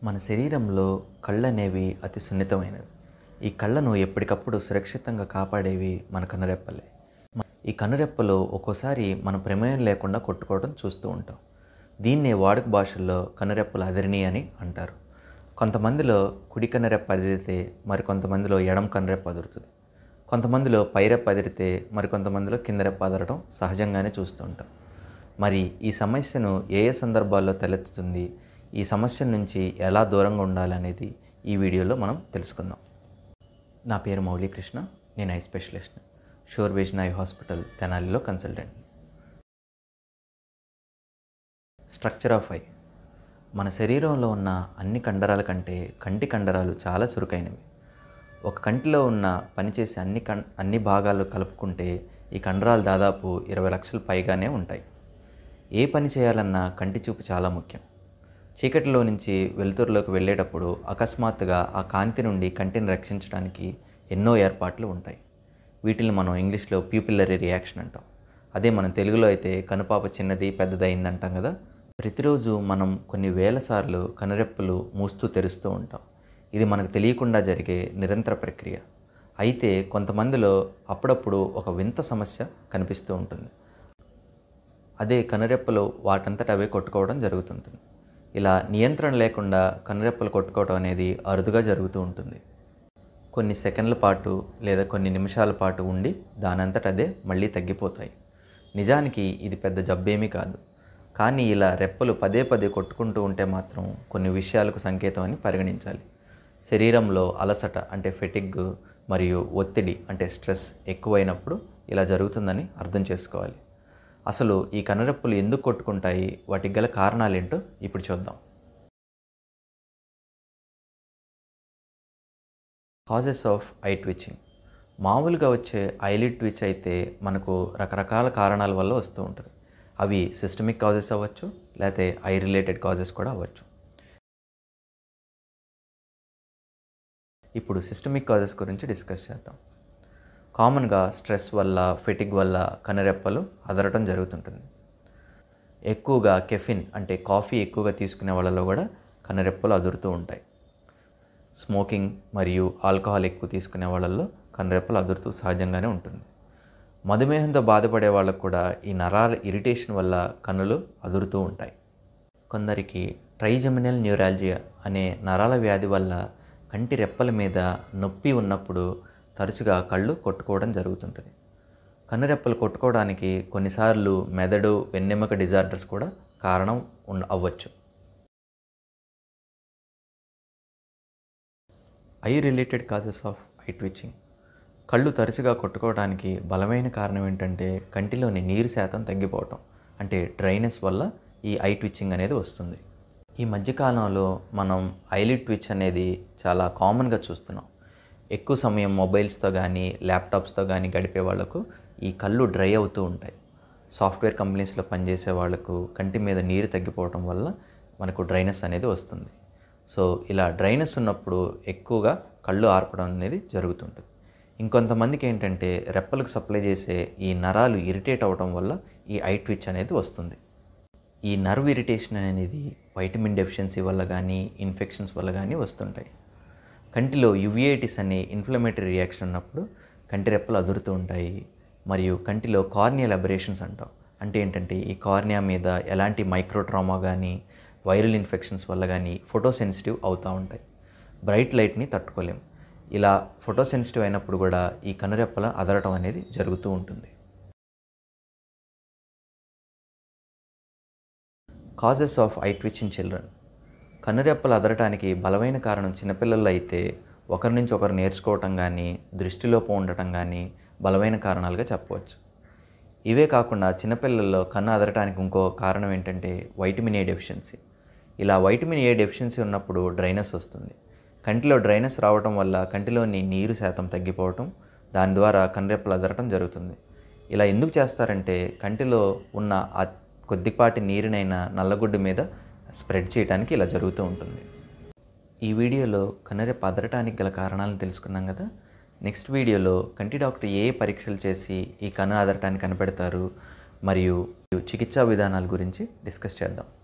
మన శరీరంలో కళ్ళు అనేవి అతి సున్నితమైనవి ఈ కళ్ళను ఎప్పటికప్పుడు సురక్షితంగా కాపాడేవి మన కనురెప్పలే మ- ఈ కనురెప్పలు ఒక్కోసారి మన ప్రమేయం లేకుండా కొట్టుకోవడం చూస్తూ ఉంటాం దీన్నే వాడుక భాషల్లో కనురెప్పల అదిరిని అని అంటారు కొంతమందిలో కుడి కనురెప్ప అదిరితే మరి కొంతమందిలో ఎడం కనురెప్ప అదురుతుంది కొంతమందిలో పైరెప్ప అదిరితే మరి కొంతమందిలో కింద రెప్ప అదరటం సహజంగానే చూస్తూ ఉంటాం మరి ఈ సమస్యను ఏ ఏ సందర్భాల్లో తలెత్తుతుంది ఈ సమస్య నుంచి ఎలా దూరంగా ఉండాలనేది ఈ వీడియోలో మనం తెలుసుకుందాం నా పేరు మౌళీకృష్ణ నేను eye specialist Shore vision eye hospital తెనాలిలో కన్సల్టెంట్ స్ట్రక్చర్ ఆఫ్ ఐ మన శరీరంలో ఉన్న అన్ని కండరాల కంటే కంటి కండరాలు చాలా చురుకైనవి ఒక కంటిలో ఉన్న పనిచేసే అన్ని కం అన్ని భాగాలు కలుపుకుంటే ఈ కండరాలు దాదాపు ఇరవై లక్షల పైగానే ఉంటాయి ఏ పని చేయాలన్నా కంటి చూపు చాలా ముఖ్యం చీకటిలో నుంచి వెలుతురులోకి వెళ్ళేటప్పుడు అకస్మాత్తుగా ఆ కాంతి నుండి కంటిని రక్షించడానికి ఎన్నో ఏర్పాట్లు ఉంటాయి వీటిని మనం ఇంగ్లీష్లో ప్యూపిల్లరీ రియాక్షన్ అంటాం అదే మనం తెలుగులో అయితే కనుపాప చిన్నది పెద్దది అయింది అంటాం కదా ప్రతిరోజు మనం కొన్ని వేల సార్లు కనురెప్పలు మూస్తూ తెరుస్తూ ఉంటాం ఇది మనకు తెలియకుండా జరిగే నిరంతర ప్రక్రియ అయితే కొంతమందిలో అప్పుడప్పుడు ఒక వింత సమస్య కనిపిస్తూ ఉంటుంది అదే కనురెప్పలు వాటంతట అవే కొట్టుకోవడం జరుగుతుంటుంది ఇలా నియంత్రణ లేకుండా కనురెప్పలు కొట్టుకోవడం అనేది అరుదుగా జరుగుతూ ఉంటుంది కొన్ని సెకండ్ల పాటు లేదా కొన్ని నిమిషాల పాటు ఉండి దానంతట అదే మళ్ళీ తగ్గిపోతాయి నిజానికి ఇది పెద్ద జబ్బేమీ కాదు కానీ ఇలా రెప్పలు పదే పదే కొట్టుకుంటూ ఉంటే మాత్రం కొన్ని విషయాలకు సంకేతం అని పరిగణించాలి శరీరంలో అలసట అంటే ఫెటిగ్ మరియు ఒత్తిడి అంటే స్ట్రెస్ ఎక్కువైనప్పుడు ఇలా జరుగుతుందని అర్థం చేసుకోవాలి అసలు ఈ కనురెప్పలు ఎందుకు కొట్టుకుంటాయి వాటికి గల కారణాలేంటో ఇప్పుడు చూద్దాం కాజెస్ ఆఫ్ ఐ ట్విచ్చింగ్ మామూలుగా వచ్చే ఐలిడ్ ట్విచ్ అయితే మనకు రకరకాల కారణాల వల్ల వస్తూ ఉంటుంది అవి సిస్టమిక్ కాజెస్ అవ్వచ్చు లేకపోతే ఐ రిలేటెడ్ కాజెస్ కూడా అవ్వచ్చు ఇప్పుడు సిస్టమిక్ కాజెస్ గురించి డిస్కస్ చేద్దాం కామన్గా స్ట్రెస్ వల్ల ఫిటిక్ వల్ల కనురెప్పలు అదరటం జరుగుతుంటుంది ఎక్కువగా కెఫిన్ అంటే కాఫీ ఎక్కువగా తీసుకునే వాళ్ళలో కూడా కనురెప్పలు అదురుతూ ఉంటాయి స్మోకింగ్ మరియు ఆల్కహాల్ ఎక్కువ తీసుకునే వాళ్ళల్లో కనురెప్పలు అదురుతూ సహజంగానే ఉంటుంది మధుమేహంతో బాధపడే వాళ్ళకు కూడా ఈ నరాల ఇరిటేషన్ వల్ల కన్నులు అదురుతూ ఉంటాయి కొందరికి ట్రైజమినల్ న్యూరాలజియా అనే నరాల వ్యాధి వల్ల కంటి రెప్పల మీద నొప్పి ఉన్నప్పుడు తరచుగా కళ్ళు కొట్టుకోవడం జరుగుతుంటుంది కన్నురెప్పలు కొట్టుకోవడానికి కొన్నిసార్లు మెదడు వెన్నెముక డిజార్డర్స్ కూడా కారణం ఉండ అవ్వచ్చు eye related causes of eye twitching కళ్ళు తరచుగా కొట్టుకోవడానికి బలమైన కారణం ఏంటంటే కంటిలోని నీరు శాతం తగ్గిపోవటం అంటే డ్రైనెస్ వల్ల ఈ ఐ ట్విచ్చింగ్ అనేది వస్తుంది ఈ మధ్యకాలంలో మనం ఐలిడ్ ట్విచ్ అనేది చాలా కామన్గా చూస్తున్నాం ఎక్కువ సమయం మొబైల్స్తో కానీ ల్యాప్టాప్స్తో కానీ గడిపే వాళ్ళకు ఈ కళ్ళు డ్రై అవుతూ ఉంటాయి సాఫ్ట్వేర్ కంపెనీస్లో పనిచేసే వాళ్ళకు కంటి మీద నీరు తగ్గిపోవటం వల్ల మనకు డ్రైనెస్ అనేది వస్తుంది సో ఇలా డ్రైనెస్ ఉన్నప్పుడు ఎక్కువగా కళ్ళు ఆర్పడం అనేది జరుగుతుంటుంది ఇంకొంతమందికి ఏంటంటే రెప్పలకు సప్లై చేసే ఈ నరాలు ఇరిటేట్ అవ్వడం వల్ల ఈ ఐ ట్విచ్ అనేది వస్తుంది ఈ నర్వ్ ఇరిటేషన్ అనేది వైటమిన్ డెఫిషియన్సీ వల్ల కానీ ఇన్ఫెక్షన్స్ వల్ల కానీ వస్తుంటాయి కంటిలో యువిఐటిస్ అనే ఇన్ఫ్లమేటరీ రియాక్షన్ ఉన్నప్పుడు కంటి రెప్పలు అదురుతూ ఉంటాయి మరియు కంటిలో కార్నియల్ అబరేషన్స్ అంటాం అంటే ఏంటంటే ఈ కార్నియా మీద ఎలాంటి మైక్రో ట్రామా కానీ వైరల్ ఇన్ఫెక్షన్స్ వల్ల కానీ ఫోటో సెన్సిటివ్ అవుతూ ఉంటాయి బ్రైట్ లైట్ని తట్టుకోలేం ఇలా ఫోటో సెన్సిటివ్ అయినప్పుడు కూడా ఈ కనురెప్పల అదరటం అనేది జరుగుతూ ఉంటుంది causes of eye twitch in children కనురెప్పలు అదరటానికి బలమైన కారణం చిన్నపిల్లల్లో అయితే ఒకరి నుంచి ఒకరు నేర్చుకోవటం కానీ దృష్టిలోపం ఉండటం కానీ బలమైన కారణాలుగా చెప్పవచ్చు ఇవే కాకుండా చిన్నపిల్లల్లో కన్ను అదరటానికి ఇంకో కారణం ఏంటంటే వైటమిన్ ఏ డెఫిషియన్సీ ఇలా వైటమిన్ ఏ డెఫిషియన్సీ ఉన్నప్పుడు డ్రైనెస్ వస్తుంది కంటిలో డ్రైనెస్ రావటం వల్ల కంటిలోని నీరు శాతం తగ్గిపోవటం దాని ద్వారా కనురెప్పలు అదరటం జరుగుతుంది ఇలా ఎందుకు చేస్తారంటే కంటిలో ఉన్న ఆ కొద్దిపాటి నీరునైనా నల్లగుడ్డు మీద స్ప్రెడ్ చేయడానికి ఇలా జరుగుతూ ఉంటుంది ఈ వీడియోలో కనురెప్ప అదరటానికి గల కారణాలను తెలుసుకున్నాం కదా నెక్స్ట్ వీడియోలో కంటి డాక్టర్ ఏ ఏ పరీక్షలు చేసి ఈ కన్ను అదరటాన్ని కనిపెడతారు మరియు చికిత్సా విధానాల గురించి డిస్కస్ చేద్దాం